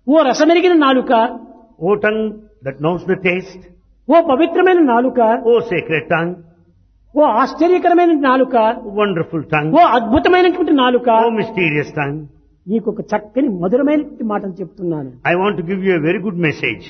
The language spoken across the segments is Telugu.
ఓ రసమెరిగిన నాలుక O tongue that knows the taste, ఓ పవిత్రమైన నాలుక O sacred tongue, ఓ ఆశ్చర్యకరమైన నాలుక wonderful tongue, ఓ అద్భుతమైనటువంటి నాలుక O mysterious tongue. నీకు ఒక చక్కని మధురమైనటువంటి మాటలు చెప్తున్నాను I want to give you a very good message.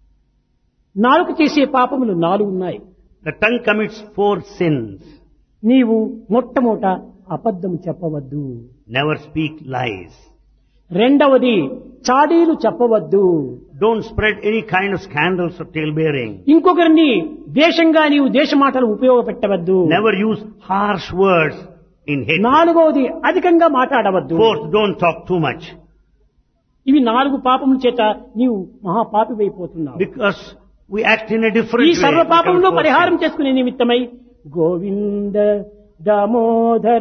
నాలుక చేసే పాపములు నాలుగు ఉన్నాయి The tongue commits four sins. నీవు మొట్టమొదట అబద్ధం చెప్పవద్దు Never speak lies. రెండవది చాడీలు చెప్పవద్దు Don't spread any kind of scandals or talebearing. ఇంకొకరిని దేశంగా నీవు దేశ మాటలు ఉపయోగపెట్టవద్దు Never use harsh words in hate. నాలుగవది అధికంగా మాట్లాడవద్దు Fourth, don't talk too much. ఇవి నాలుగు పాపముల చేత నీవు మహాపాపివైపోతున్నావు Because we act in a different ఈ way. సర్వ We పాపంలో commit four పరిహారం sins. చేసుకునే నిమిత్తమై Govinda Damodara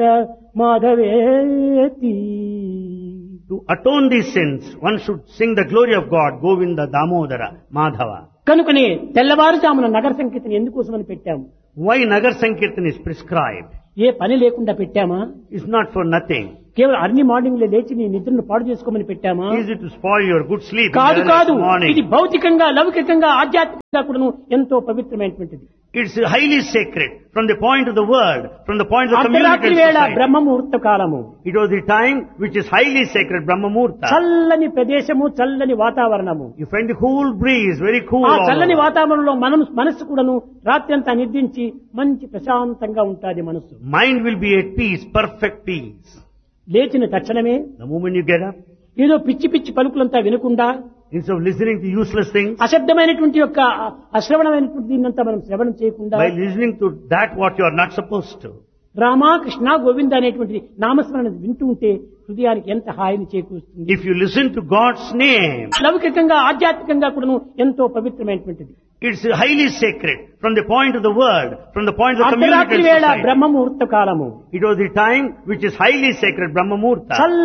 మాధవేతి To atone these sins, one should sing the glory of God, Govinda, Damodara, Madhava. కనుకనే తెల్లవారుజామున నగర సంకీర్తన ఎందుకోసమని పెట్టాము Why Nagar Sankirtan is prescribed ఏ పని లేకుండా పెట్టామా is not for nothing. కేవలం అర్లీ మార్నింగ్ లో లేచి నీ నిద్రను పాడు చేసుకోమని పెట్టామా Easy to spoil your good sleep in కాదు the early కాదు ఇది morning. భౌతికంగా లౌకికంగా ఆధ్యాత్మికంగా కూడాను ఎంతో పవిత్రమైనటువంటిది It's highly sacred from the point of the world, from the point of the అర్ధరాత్రి community and వేళ society. బ్రహ్మ ముహూర్త కాలము It was the time which is highly sacred, Brahma Muhurta. చల్లని ప్రదేశము చల్లని వాతావరణము You find the cool breeze, very cool. ఆ all చల్లని over. వాతావరణంలో మనం మనస్సు కూడాను రాత్రి అంతా నిద్రించి మంచి ప్రశాంతంగా ఉంటుంది మనస్సు Mind will be at peace, perfect peace. లేచిన తక్షణమే The moment you get up, ఏదో పిచ్చి పిచ్చి పలుకులంతా వినకుండా instead of listening to useless things, అశబ్దమైనటువంటి యొక్క అశ్రవణమైనటువంటి దీన్నంతా మనం శ్రవణం చేయకుండా by listening to that what you are not supposed to, Rama Krishna Govinda అనేటువంటి నామస్మరణ వింటూ ఉంటే హృదయానికి ఎంత హాయిని చేకూరుస్తుంది if you listen to God's name, లౌకికంగా ఆధ్యాత్మికంగా కూడాను ఎంతో పవిత్రమైనటువంటిది it's highly sacred from the point of the world, from the point of the community అర్ధరాత్రి and వేళ society. బ్రహ్మ ముహూర్త కాలము It was the time which is highly sacred, Brahma Muhurta. చల్ల